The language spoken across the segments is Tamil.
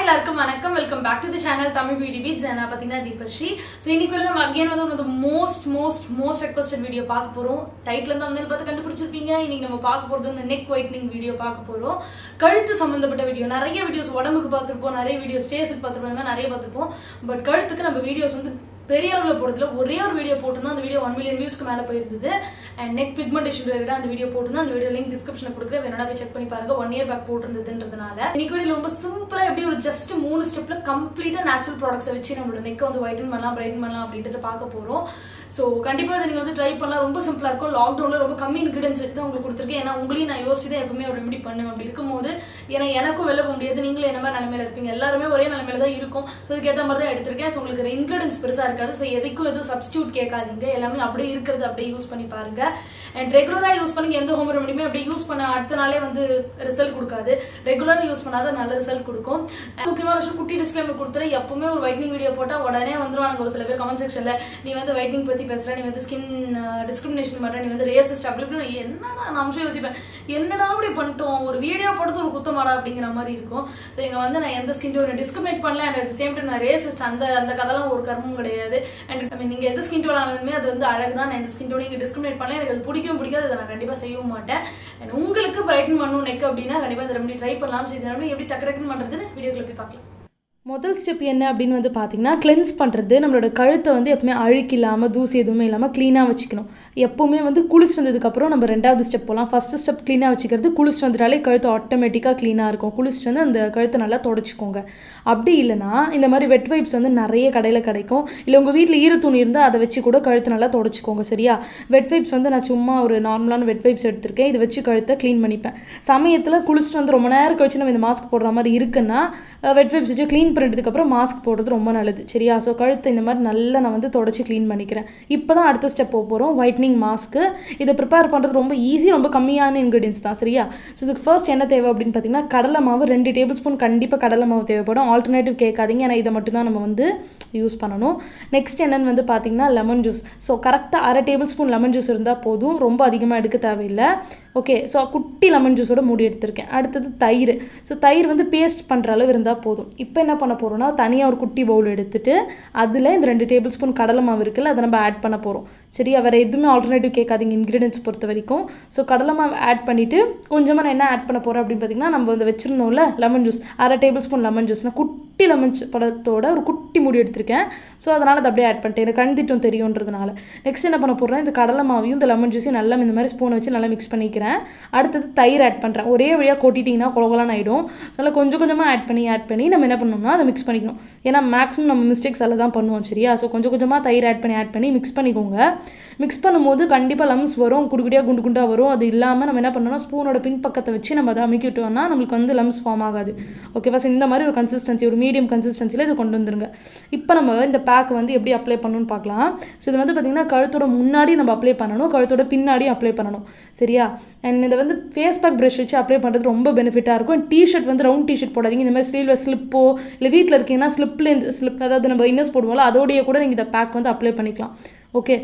எல்லாருக்கும் வணக்கம் welcome back to the channel Tamil beauty beats நான் பார்த்தீங்கன்னா தீபஸ்ரீ ஸோ இன்னைக்கு நம்ம அகைன் வந்து ஒரு most most most requested video பார்க்க போகிறோம் டைட்டில் இருந்து வந்து பார்த்து கண்டுபிடிச்சிருப்பீங்க இன்னைக்கு நம்ம பார்க்க போகிறது வந்து நெக் ஒயிட்னிங் வீடியோ பார்க்க போகிறோம் கழுத்து சம்மந்தப்பட்ட வீடியோ நிறைய வீடியோஸ் உடம்புக்கு பார்த்துருப்போம் நிறைய வீடியோஸ் ஃபேஸுக்கு பார்த்துருப்போம் இந்த மாதிரி நிறைய பார்த்துருப்போம் பட் கழுத்துக்கு நம்ம வீடியோஸ் வந்து பெரிய அளவில் போடுறதுல ஒரே ஒரு வீடியோ போட்டிருந்தோம் அந்த வீடியோ ஒன் மில்லியன் வியூஸ்க்கு மேலே போயிருந்தது அண்ட் நெக் பிக்மெண்டேஷன் ரிலேட்டட் அந்த வீடியோ போட்டிருந்தோம் அந்த வீடியோ லிங்க் டிஸ்கிரிப்ஷனில் கொடுக்குறேன் வேணா போய் செக் பண்ணி பாருங்க ஒன் இயர் பேக் போட்டிருந்ததுன்றதுனால இன்னைக்கு வீடியோ ரொம்ப சிம்பிளா எப்படி ஒரு ஜஸ்ட் மூணு ஸ்டெப்ல கம்ப்ளீட்டா நேச்சுரல் ப்ராடக்ட்ஸை வச்சு நம்மளோட நெக்கை வந்து ஒயிட்டன் பண்ணலாம் பிரைட்டன் பண்ணலாம் அப்படின்றத பார்க்க போறோம் ஸோ கண்டிப்பா இதை நீங்க வந்து ட்ரை பண்ணலாம் ரொம்ப சிம்பிளா இருக்கும் லாக்டவுன்ல ரொம்ப கம்மி இன்கிரிடியன்ஸ் வச்சு தான் உங்களுக்கு கொடுத்துருக்கேன் ஏன்னா உங்களையும் நான் யோசிச்சு தான் எப்பவுமே ஒரு ரெமெடி பண்ணுவேன் அப்படி இருக்கும்போது ஏன்னா எனக்கும் வெளில போக முடியாது நீங்களும் என்ன மாதிரி நிலைமையில இருப்பீங்க எல்லாருமே ஒரே நிலைமையில தான் இருக்கும் ஸோ இதுக்கேற்ற மாதிரி தான் எடுத்திருக்கேன் ஸோ உங்களுக்கு இன்கிரிடியன்ஸ் பெருசா இருக்காது ஸோ எதுக்கும் எதுவும் சப்ஸ்டியூட் கேட்காதீங்க எல்லாமே அப்படியே இருக்கிறது அப்படியே யூஸ் பண்ணி பாருங்க அண்ட் ரெகுலரா யூஸ் பண்ணி எந்த ஹோம் ரெமடியுமே அப்படியே யூஸ் பண்ண அடுத்த நாளே வந்து ரிசல்ட் கொடுக்காது ரெகுலரா யூஸ் பண்ணாத நல்ல ரிசல்ட் கொடுக்கும் முக்கியமான விஷயம் குட்டி டிஸ்கிளைமர் கொடுத்துரு எப்பவுமே ஒரு வைட்னிங் வீடியோ போட்டா உடனே வந்துருவாங்க ஒரு சில பேர் கமெண்ட் செக்ஷன்ல நீ வந்து வைட்னிங் பத்தி பேசுற நீ வந்து ஸ்கின் டிஸ்கிரிமினேஷன் பண்ற நீ வந்து ரேசிஸ்ட் அப்படி இப்படி என்னடா நான் அம்சம் யோசிப்பேன் என்னடா அப்படி பண்ணிட்டோம் ஒரு வீடியோ போடுறது ஒரு குத்தமாடா அப்படிங்கிற மாதிரி இருக்கும் ஸோ இங்க வந்து நான் எந்த ஸ்கின் டோனை டிஸ்கிரிமினேட் பண்ணல அண்ட் அட் சேம் டைம் நான் ரேசிஸ்ட் அந்த அந்த கதெல்லாம் ஒரு கர்மம் கிடையாது அண்ட் ஐ மீன் நீங்க எந்த ஸ்கின் டோன் ஆனாலுமே அது வந்து அழகு தான் நான் எந்த ஸ்கின் டோன் நீங்க டிஸ்கிரிமினேட் பண்ணல எனக்கு அது பிடிக்கவும் பிடிக்காது அதை நான் கண்டிப்பா செய்யவும் மாட்டேன் அண்ட் உங்களுக்கு பிரைட்டன் பண்ணணும் நெக் அப்படின்னா கண்டிப்பா இந்த ரெமடி ட்ரை பண்ணலாம் ஸோ இது ரெமடி எப்படி டக்கு டக்குன்னு பண்றதுன்னு வீடியோக்குள்ள போய் பார்க்கலாம் முதல் ஸ்டெப் என்ன அப்படின்னு வந்து பார்த்தீங்கன்னா கிளென்ஸ் பண்ணுறது நம்மளோட கழுத்தை வந்து எப்பவுமே அழுக்கு இல்லாமல் தூசி எதுவுமே இல்லாமல் க்ளீனாக வச்சுக்கணும் எப்போவுமே வந்து குளிச்சுட்டு வந்ததுக்கப்புறம் நம்ம ரெண்டாவது ஸ்டெப் போகலாம் ஃபஸ்ட்டு ஸ்டெப் க்ளீனாக வச்சுக்கிறது குளிச்சுட்டு வந்துட்டாலே கழுத்து ஆட்டோமேட்டிக்காக க்ளீனாக இருக்கும் குளிச்சுட்டு வந்து அந்த கழுத்தை நல்லா தொடச்சிக்கோங்க அப்படி இல்லைனா இந்த மாதிரி வெட் வைப்ஸ் வந்து நிறைய கடையில் கிடைக்கும் இல்லை உங்கள் வீட்டில் ஈர துணி இருந்தால் அதை வச்சு கூட கழுத்தை நல்லா தொடச்சிக்கோங்க சரியா வெட் வைப்ஸ் வந்து நான் சும்மா ஒரு நார்மலான வெட் வைப்ஸ் எடுத்திருக்கேன் இதை வச்சு கழுத்தை க்ளீன் பண்ணிப்பேன் சமயத்தில் குளிச்சுட்டு வந்து ரொம்ப நேரம் கழிச்சு நம்ம இந்த மாஸ்க் போடுற மாதிரி இருக்குன்னா வெட் வைப்ஸ் வச்சு க்ளீன் பண்ணிட்டதுக்கப்புறம் மாஸ்க் போடுறது ரொம்ப நல்லது சரியா ஸோ கழுத்தை இந்த மாதிரி நல்லா நான் வந்து தொடச்சி க்ளீன் பண்ணிக்கிறேன் இப்போ தான் அடுத்த ஸ்டெப் போக போகிறோம் ஒயிட்னிங் மாஸ்க்கு இதை ப்ரிப்பேர் பண்ணுறது ரொம்ப ஈஸி ரொம்ப கம்மியான இன்க்ரீடியன்ஸ் தான் சரியா ஸோ இதுக்கு ஃபர்ஸ்ட் என்ன தேவை அப்படின்னு பார்த்தீங்கன்னா கடலை மாவு ரெண்டு டேபிள் ஸ்பூன் கண்டிப்பாக கடலை மாவு தேவைப்படும் ஆல்டர்னேட்டிவ் கேட்காதீங்க ஏன்னா இதை மட்டும் தான் நம்ம வந்து யூஸ் பண்ணணும் நெக்ஸ்ட் என்னன்னு வந்து பார்த்தீங்கன்னா லெமன் ஜூஸ் ஸோ கரெக்டாக அரை டேபிள் ஸ்பூன் லெமன் ஜூஸ் இருந்தால் போதும் ரொம்ப அதிகமாக எடுக்க தேவையில்லை ஓகே ஸோ குட்டி லெமன் ஜூஸோட மூடி எடுத்திருக்கேன் அடுத்தது தயிர் ஸோ தயிர் வந்து பேஸ்ட் பண்ணுற அளவு இருந்தால் போதும் இப்போ என்ன பண்ண போகிறோம்னா தனியாக ஒரு குட்டி பவுல் எடுத்துட்டு அதில் இந்த ரெண்டு டேபிள் ஸ்பூன் கடலை மாவு இருக்குல்ல அதை நம்ம ஆட் பண்ண போகிறோம் சரியா வேறு எதுவுமே ஆல்டர்னேட்டிவ் கேட்காதீங்க இன்க்ரீடியன்ஸ் பொறுத்த வரைக்கும் ஸோ கடலை மாவு ஆட் பண்ணிவிட்டு கொஞ்சமாக நான் என்ன ஆட் பண்ண போகிறேன் அப்படின்னு பார்த்தீங்கன்னா நம்ம வந்து வச்சுருந்தோம்ல லெமன் ஜூஸ் அரை டேபிள் ஸ்பூன் லெமன் ஜூஸ் நான் குட்டி லெமன் பழத்தோட ஒரு குட்டி மூடி எடுத்திருக்கேன் ஸோ அதனால் அதை அப்படியே ஆட் பண்ணிட்டேன் எனக்கு கண்டிட்டும் தெரியுன்றதுனால நெக்ஸ்ட் என்ன பண்ண போகிறேன் இந்த கடலை மாவையும் இந்த லெமன் ஜூஸையும் நல்லா இந்த மாதிரி ஸ்பூனை வச்சு நல்லா மிக்ஸ் பண்ணிக்கிறேன் அடுத்தது தயிர் ஆட் பண்ணுறேன் ஒரே வழியாக கொட்டிட்டிங்கன்னா குலகுலான்னு ஆகிடும் ஸோ நல்லா கொஞ்சம் கொஞ்சமாக ஆட் பண்ணி ஆட் பண்ணி நம்ம என்ன பண்ணணும்னா அதை மிக்ஸ் பண்ணிக்கணும் ஏன்னா மேக்ஸிமம் நம்ம மிஸ்டேக்ஸ் அதில் தான் பண்ணுவோம் சரியா ஸோ கொஞ்சம் கொஞ்சமாக தயிர் ஆட் பண்ணி ஆட் பண்ணி மிக்ஸ் பண்ணிக்கோங்க மிக்ஸ் பண்ணும்போது கண்டிப்பாக லம்ஸ் வரும் குடுக்குடியாக குண்டு குண்டாக வரும் அது இல்லாமல் நம்ம என்ன பண்ணணும் ஸ்பூனோட பின்பக்கத்தை வச்சு நம்ம அதை அமைக்கி விட்டோம்னா நம்மளுக்கு வந்து லம்ஸ் ஃபார்ம் ஆகாது ஓகேவா ஸோ இந்த மாதிரி ஒரு கன்சிஸ்டன்சி ஒரு மீடியம் கன்சிஸ்டன்சியில் இது கொண்டு வந்துருங்க இப்போ நம்ம இந்த பேக் வந்து எப்படி அப்ளை பண்ணணும்னு பார்க்கலாம் ஸோ இது வந்து பார்த்திங்கன்னா கழுத்தோட முன்னாடி நம்ம அப்ளை பண்ணணும் கழுத்தோட பின்னாடியும் அப்ளை பண்ணணும் சரியா அண்ட் இதை வந்து ஃபேஸ் பேக் ப்ரஷ் வச்சு அப்ளை பண்ணுறது ரொம்ப பெனிஃபிட்டாக இருக்கும் டிஷர்ட் வந்து ரவுண்ட் டிஷர்ட் போடாதீங்க இந்த மாதிரி ஸ்லீவில் ஸ்லிப்போ இல்லை வீட்டில் இருக்கீங்கன்னா ஸ்லிப்லேருந்து ஸ்லிப் அதாவது நம்ம இன்னர்ஸ் போடுவோம்ல அதோடைய கூட நீங்கள் இந்த பேக் வந்து அப்ளை பண்ணிக்கலாம் ஓகே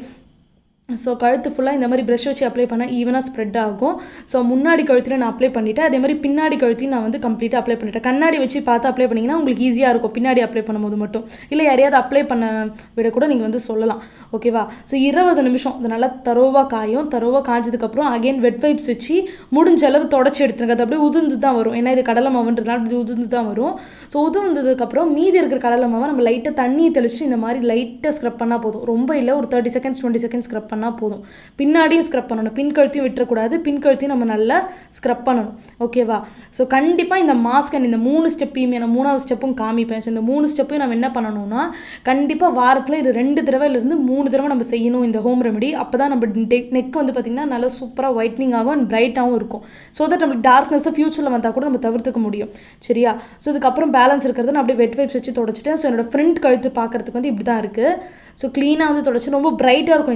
ஸோ கழுத்து ஃபுல்லாக இந்த மாதிரி ப்ரஷ் வச்சு அப்ளை பண்ணால் ஈவனாக ஸ்ப்ரெட் ஆகும் ஸோ முன்னாடி கழுத்தில் நான் அப்ளை பண்ணிவிட்டேன் அதே மாதிரி பின்னாடி கழுத்தையும் நான் வந்து கம்ப்ளீட்டாக அப்ளை பண்ணிட்டேன் கண்ணாடி வச்சு பார்த்து அப்ளை பண்ணிங்கன்னா உங்களுக்கு ஈஸியாக இருக்கும் பின்னாடி அப்ளை பண்ணும்போது மட்டும் இல்லை யாரையாவது அப்ளை பண்ண விட கூட நீங்கள் வந்து சொல்லலாம் ஓகேவா ஸோ இருபது நிமிஷம் இது நல்லா தரோவாக காயும் தரோவாக காய்ஞ்சதுக்கப்புறம் அகைன் வெட் வைப்ஸ் வச்சு முடிஞ்ச அளவு தொடச்சி எடுத்துருங்க அது அப்படியே உதிர்ந்து தான் வரும் ஏன்னா இது கடலை மாவுன்றதுனால இது உதிர்ந்து தான் வரும் ஸோ உதிர்ந்ததுக்கப்புறம் மீதி இருக்கிற கடலை மாவை நம்ம லைட்டாக தண்ணியை தெளிச்சு இந்த மாதிரி லைட்டாக ஸ்க்ரப் பண்ணால் போதும் ரொம்ப இல்லை ஒரு thirty seconds twenty seconds scrub பண்ணால் போதும் பின்னாடியும் ஸ்க்ரப் பண்ணணும் பின் கழுத்தையும் விட்டுறக்கூடாது பின் கழுத்தையும் நம்ம நல்லா ஸ்க்ரப் பண்ணணும் ஓகேவா ஸோ கண்டிப்பாக இந்த மாஸ்க் அண்ட் இந்த மூணு ஸ்டெப்பையுமே நான் மூணாவது ஸ்டெப்பும் காமிப்பேன் ஸோ இந்த மூணு ஸ்டெப்பையும் நம்ம என்ன பண்ணணும்னா கண்டிப்பாக வாரத்தில் இது ரெண்டு தடவைலேருந்து மூணு தடவை நம்ம செய்யணும் இந்த ஹோம் ரெமெடி அப்போ தான் நம்ம நெக் வந்து பார்த்திங்கன்னா நல்லா சூப்பராக ஒயிட்னிங் ஆகும் அண்ட் பிரைட்டாகவும் இருக்கும் ஸோ தட் நம்மளுக்கு டார்க்னஸை ஃபியூச்சரில் வந்தால் கூட நம்ம தவிர்த்துக்க முடியும் சரியா ஸோ இதுக்கப்புறம் பேலன்ஸ் இருக்கிறது நான் அப்படியே வெட் வைப்ஸ் வச்சு தொடச்சிட்டேன் ஸோ என்னோட ஃப்ரண்ட் கழுத்து பார்க்குறதுக்கு வந்து இப்படி தான் இருக்குது ஸோ க்ளீனாக வந்து தொடச்சி ரொம்ப பிரைட்டாக இருக்கும் இன்ஸ்டண்ட்டாக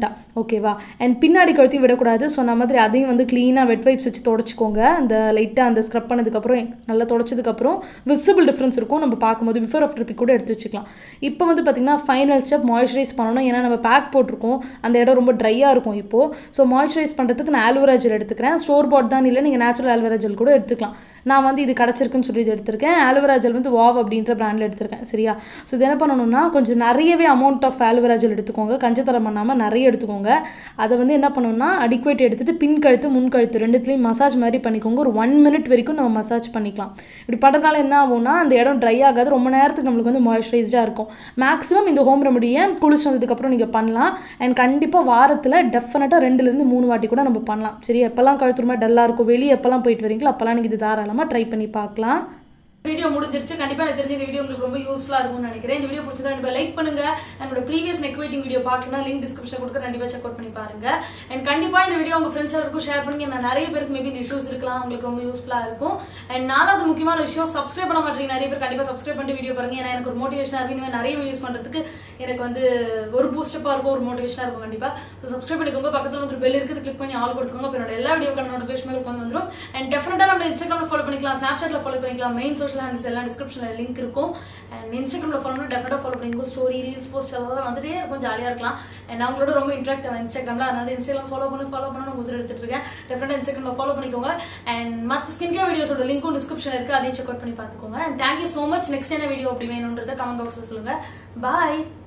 நீட்டாக ஓகேவா அண்ட் பின்னாடி கழுத்தையும் விடக்கூடாது சொன்ன மாதிரி அதையும் வந்து க்ளீனாக வெட் வைப்ஸ் வச்சு தொடச்சிக்கோங்க அந்த லைட்டாக அந்த ஸ்க்ரப் பண்ணதுக்கப்புறம் நல்லா தொடச்சதுக்கப்புறம் விசிபிள் டிஃப்ரென்ஸ் இருக்கும் நம்ம பார்க்கும்போது பிஃபோர் ஆஃப்டர் பிக் கூட எடுத்து வச்சுக்கலாம் இப்போ வந்து பார்த்திங்கன்னா ஃபைனல் ஸ்டெப் மாய்ஸ்சரைஸ் பண்ணணும் ஏன்னா நம்ம பேக் போட்டிருக்கோம் அந்த இடம் ரொம்ப ட்ரையாக இருக்கும் இப்போது ஸோ மாய்ஸ்சரைஸ் பண்ணுறதுக்கு நான் ஆல்வரா ஜெல் எடுத்துக்கிறேன் ஸ்டோர் பாட் தான் இல்லை நீங்கள் நேச்சுரல் ஆல்வரா ஜெல் கூட எடுத்துக்கலாம் நான் வந்து இது கிடச்சிருக்குன்னு சொல்லி இது எடுத்திருக்கேன் ஆலோவேரா ஜெல் வந்து வாவ் அப்படின்ற பிராண்டில் எடுத்திருக்கேன் சரியா ஸோ இது என்ன பண்ணணும்னா கொஞ்சம் நிறையவே அமௌண்ட் ஆஃப் ஆலோவேரா ஜெல் எடுத்துக்கோங்க கஞ்சத்தரம் பண்ணாமல் நிறைய எடுத்துக்கோங்க அதை வந்து என்ன பண்ணணும்னா அடிக்குவேட் எடுத்துகிட்டு பின் கழுத்து முன் கழுத்து ரெண்டுத்துலேயும் மசாஜ் மாதிரி பண்ணிக்கோங்க ஒரு ஒன் மினிட் வரைக்கும் நம்ம மசாஜ் பண்ணிக்கலாம் இப்படி பண்ணுறதுனால என்ன ஆகும்னா அந்த இடம் ட்ரை ஆகாது ரொம்ப நேரத்துக்கு நம்மளுக்கு வந்து மாய்ஸ்சரைஸ்டாக இருக்கும் மேக்ஸிமம் இந்த ஹோம் ரெமடியை குளிச்சு வந்ததுக்கப்புறம் நீங்கள் பண்ணலாம் அண்ட் கண்டிப்பாக வாரத்தில் டெஃபினட்டாக ரெண்டுலேருந்து மூணு வாட்டி கூட நம்ம பண்ணலாம் சரி எப்போல்லாம் கழுத்து ரொம்ப டல்லாக இருக்கும் வெளியே எப்போல்லாம் போயிட்டு வரீங்களோ அப்போல்லாம் நீங்கள் இது தாராளமாக ட்ரை பண்ணி பார்க்கலாம் வீடியோ முடிஞ்சிருச்சு கண்டிப்பா எனக்கு தெரிஞ்ச இந்த வீடியோ உங்களுக்கு ரொம்ப யூஸ்ஃபுல்லா இருக்கும்னு நினைக்கிறேன் இந்த வீடியோ பிடிச்சதா கண்டிப்பா லைக் பண்ணுங்க என்னோட ப்ரீவியஸ் நெக் வெயிட்டிங் வீடியோ பார்க்கணும் லிங்க் டிஸ்கிரிப்ஷன் கொடுக்க கண்டிப்பா செக் அவுட் பண்ணி பாருங்க அண்ட் கண்டிப்பா இந்த வீடியோ உங்க ஃப்ரெண்ட்ஸ் எல்லாருக்கும் ஷேர் பண்ணுங்க நான் நிறைய பேருக்கு மேபி இந்த இஷ்யூஸ் இருக்கலாம் உங்களுக்கு ரொம்ப யூஸ்ஃபுல்லா இருக்கும் அண்ட் நாலாவது முக்கியமான விஷயம் சப்ஸ்கிரைப் பண்ண மாட்டீங்க நிறைய பேர் கண்டிப்பா சப்ஸ்கிரைப் பண்ணி வீடியோ பாருங்க ஏன்னா எனக்கு ஒரு மோட்டிவேஷனா இருக்கு இனிமேல் நிறைய வீடியோஸ் பண்றதுக்கு எனக்கு வந்து ஒரு பூஸ்டப்பா இருக்கும் ஒரு மோட்டிவேஷனா இருக்கும் கண்டிப்பா ஸோ சப்ஸ்கிரைப் பண்ணிக்கோங்க பக்கத்துல வந்து பெல் இருக்குது கிளிக் பண்ணி ஆல் கொடுத்துக்கோங்க அப்ப என்னோட எல்லா வீடியோக்கான நோட்டிஃபிகேஷன் உங்களுக்கு வந்து வந்துடும் அண்ட் டெஃபினட்டா நம்ம இன்ஸ்டாகிராம்ல ஃபாலோ பண்ணிக்கலாம் ஸ்னாப்சாட்ல ஃபாலோ பண்ணிக்கலாம் மெயின் சோஷியல் ஹேண்டில்ஸ் எல்லாம் டிஸ்கிரிப்ஷன்ல லிங்க் இருக்கும் அண்ட் இன்ஸ்டாகிராம்ல ஃபாலோ பண்ணி டெஃபினட்டா ஃபாலோ பண்ணிக்கோ ஸ்டோரி ரீல்ஸ் போஸ்ட் அதெல்லாம் வந்துட்டே இருக்கும் ஜாலியா இருக்கலாம் அண்ட் அவங்களோட ரொம்ப இன்ட்ராக்ட் ஆகும் இன்ஸ்டாகிராம்ல அதனால இன்ஸ்டாகிராம் ஃபாலோ பண்ணி ஃபாலோ பண்ண நான் உசுர் எடுத்துட்டு இருக்கேன் டெஃபினட்டா இன்ஸ்டாகிராம்ல ஃபாலோ பண்ணிக்கோங்க அண்ட் மற்ற ஸ்கின் கேர் வீடியோஸோட லிங்க்கும் டிஸ்கிரிப்ஷன் இருக்கு அதையும் செக் அவுட் பண்ணி பார்த்துக்கோங்க and thank you so much next என்ன வீடியோ அப்படி வேணுன்றதை கமெண்ட் பாக்ஸ்ல சொல்லுங்க பாய்